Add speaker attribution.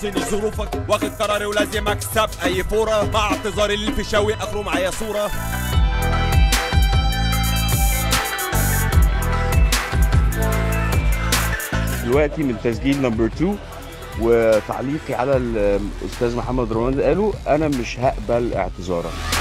Speaker 1: تخصني ظروفك واخد قراري ولازم اكسب اي فورة مع اعتذاري للفيشاوي اخره معايا صورة
Speaker 2: دلوقتي من تسجيل نمبر 2 وتعليقي على الاستاذ محمد رمضان قاله انا مش هقبل اعتذارا